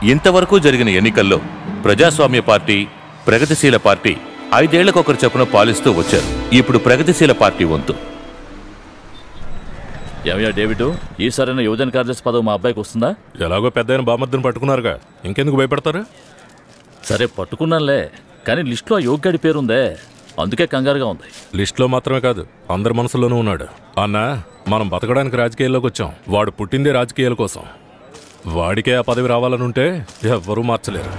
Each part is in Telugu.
ఇంతవరకు జరిగిన ఎన్నికల్లో ప్రజాస్వామ్య పార్టీ ప్రగతిశీల పార్టీ ఐదేళ్లకొకరు చొప్పున పాలిస్తూ వచ్చారు ఇప్పుడు ప్రగతిశీల పార్టీ వంతు ఏమయ్యా డేవిడ్ ఈసారైనా యువజన కార్యదర్శి పదవి మా అబ్బాయికి వస్తుందా ఎలాగో పెద్ద ఆయన బామర్దిని పట్టుకున్నారుగా ఇంకెందుకు భయపడతారు సరే పట్టుకున్నానులే కానీ లిస్టులో ఆ యోగ్యాడి పేరుందే అందుకే కంగారుగా ఉంది లిస్టులో మాత్రమే కాదు అందరి మనసులోనూ ఉన్నాడు అన్న మనం బతకడానికి రాజకీయాల్లోకి వచ్చాం వాడు పుట్టిందే రాజకీయాల కోసం వాడికే ఆ పదవి రావాలని ఉంటే ఎవ్వరూ మార్చలేరు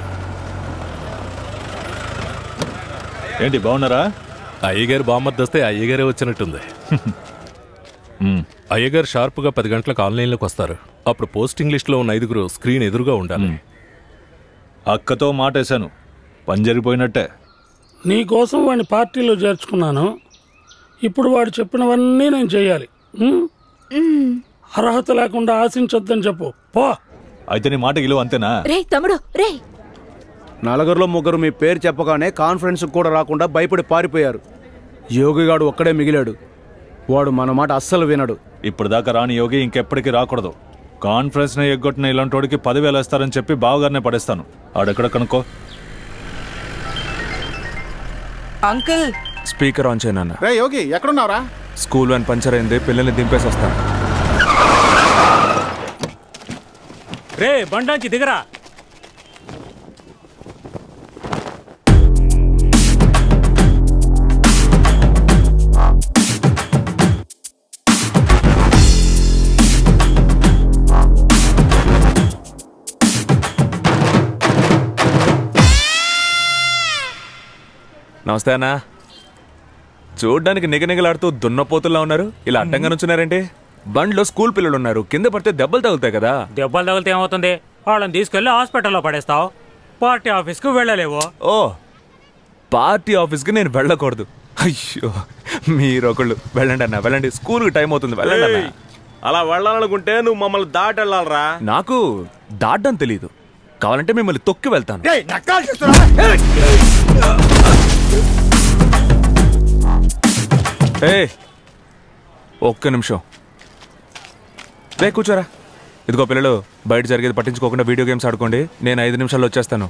ఏంటి బాగున్నారా అయ్యగారు బామ్మర్ది వస్తే అయ్యగారే వచ్చినట్టుంది అయ్యగారు షార్ప్గా పది గంటలకు ఆన్లైన్లోకి వస్తారు అప్పుడు పోస్టింగ్ లిస్టులో ఉన్న ఐదుగురు స్క్రీన్ ఎదురుగా ఉండాలి అక్కతో మాటేశాను పని జరిగిపోయినట్టే నీ కోసం వాడిని పార్టీలో చేర్చుకున్నాను ఇప్పుడు వాడు చెప్పినవన్నీ నేను చేయాలి ఉమ్? అర్హత లేకుండా ఆశించొద్దని చెప్పు పో అయితే నీ మాట విలువ అంతేనా రే తమ్ముడు రే నలుగురిలో ముగ్గురు మీ పేరు చెప్పగానే కాన్ఫరెన్స్ కూడా రాకుండా భయపడి పారిపోయారు యోగిగాడు ఒక్కడే మిగిలాడు వాడు మన మాట అస్సలు వినడు ఇప్పుడు దాకా రాని యోగి ఇంకెప్పటికీ రాకూడదు కాన్ఫరెన్స్ ని ఎగ్గొట్టిన ఇలాంటి వాడికి పదివేలు వేస్తారని చెప్పి బావగారినే పడేస్తాను ఆడెక్కడ కనుక్కో అంకుల్ స్పీకర్ ఆన్ చేయనన్న రే యోగి ఎక్కడున్నావురా స్కూల్ వ్యాన్ పంచర్ అయింది పిల్లల్ని దింపేసి వస్తాను రే బండాంచి దిగరా నమస్తే అన్న చూడ్డానికి నిగనిగలాడుతూ దున్నపోతుల్లా ఉన్నారు ఇలా అడ్డంగా నుంచున్నారేంటి బండ్లో స్కూల్ పిల్లలు ఉన్నారు కింద పడితే దెబ్బలు తగులుతాయి కదా దెబ్బలు తగిలితే ఏమవుతుంది వాళ్ళని తీసుకెళ్లి హాస్పిటల్లో పడేస్తావు పార్టీ ఆఫీస్కు వెళ్ళలేవు ఓ పార్టీ ఆఫీస్కి నేను వెళ్ళకూడదు అయ్యో మీరొకళ్ళు వెళ్ళండి అన్న వెళ్ళండి స్కూల్కి టైం అవుతుంది వెళ్ళండి అన్న అలా వెళ్ళాలనుకుంటే నువ్వు మమ్మల్ని దాటి వెళ్ళాలరా నాకు దాటడం తెలియదు కావాలంటే మిమ్మల్ని తొక్కి వెళ్తాను ఏ ఒక్క నిమిషం రే కూర్చోరా ఇదిగో పిల్లలు బయట జరిగేది పట్టించుకోకుండా వీడియో గేమ్స్ ఆడుకోండి నేను ఐదు నిమిషాల్లో వచ్చేస్తాను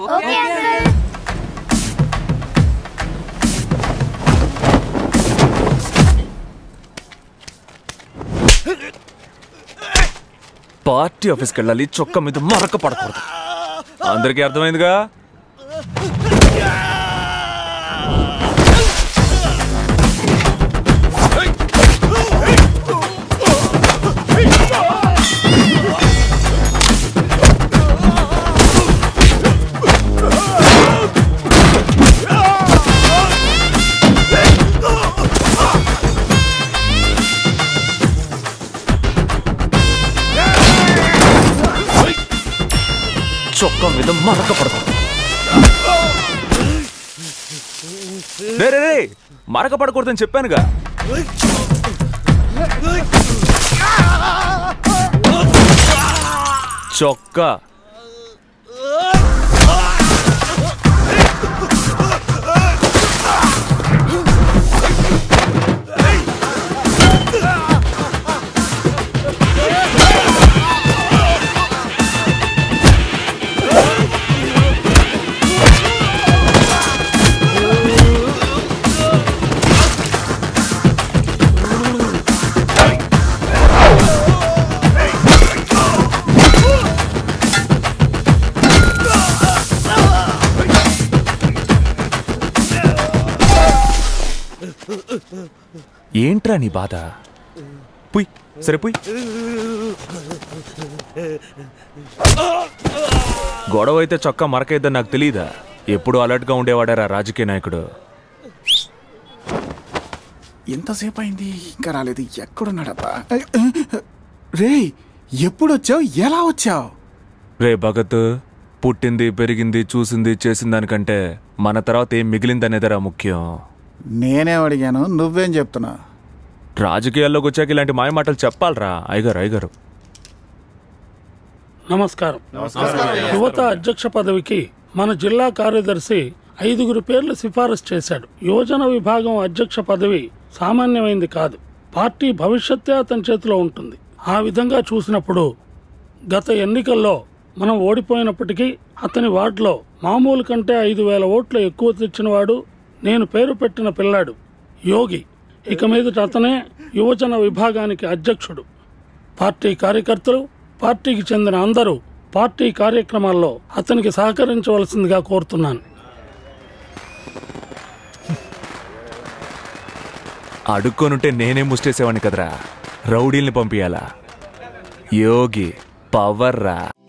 పార్టీ ఆఫీస్కి వెళ్ళాలి చొక్క మీద మరక పడకూడదు అందరికీ అర్థమైందిగా చొక్క మీద మరక పడకూడదు రే రే రే మరక పడకూడదని చెప్పానుగా చొక్కా ఏంట్రా నీ బాధ పుయ్ సరే పుయ్ గొడవ అయితే చొక్కా మరకైద్దని నాకు తెలియదా ఎప్పుడు అలర్ట్గా ఉండేవాడారా రాజకీయ నాయకుడు ఎంతసేపు అయింది ఇంకా రాలేదు ఎక్కడున్నాడబ్బా రే ఎప్పుడు వచ్చావు ఎలా వచ్చావు రే భగత్ పుట్టింది పెరిగింది చూసింది చేసిన దానికంటే మన తర్వాత ఏం మిగిలిందనేదరా ముఖ్యం నేనేం అడిగాను నువ్వేం చెప్తున్నా రాజకీయాల్లోకి వచ్చాక ఇలాంటి మాయ మాటలు చెప్పాలరా అయ్యగారు అయ్యగారు నమస్కారం యువత అధ్యక్ష పదవికి మన జిల్లా కార్యదర్శి ఐదుగురు పేర్లు సిఫారసు చేశాడు యువజన విభాగం అధ్యక్ష పదవి సామాన్యమైంది కాదు పార్టీ భవిష్యత్తే అతని చేతిలో ఉంటుంది ఆ విధంగా చూసినప్పుడు గత ఎన్నికల్లో మనం ఓడిపోయినప్పటికీ అతని వార్డులో మామూలు కంటే ఐదు వేల ఓట్లు ఎక్కువ తెచ్చినవాడు నేను పేరు పెట్టిన పిల్లాడు యోగి ఇక మీదట అతనే యువజన విభాగానికి అధ్యక్షుడు పార్టీ కార్యకర్తలు పార్టీకి చెందిన అందరూ పార్టీ కార్యక్రమాల్లో అతనికి సహకరించవలసిందిగా కోరుతున్నాను అడుక్కొనుంటే నేనే ముస్టేసేవాడిని కదరా రౌడీల్ని పంపియాలా యోగి పవర్ రా